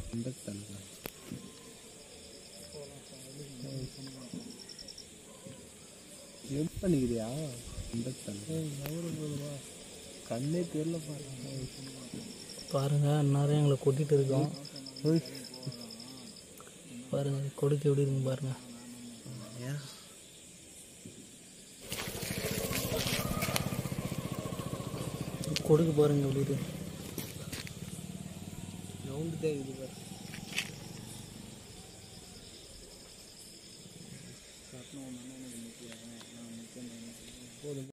lip பண்ணிக்கிறியா கண்ணே தெரியல பாருங்க பாருங்க அந்நேரம் எங்களை கொட்டிட்டு இருக்கோம் பாருங்க கொடுக்கு எப்படி இருக்கு பாருங்க கொடுக்கு பாருங்க எப்படி இருக்கு ரவுண்டு தான் இருக்குது பாரு போதும்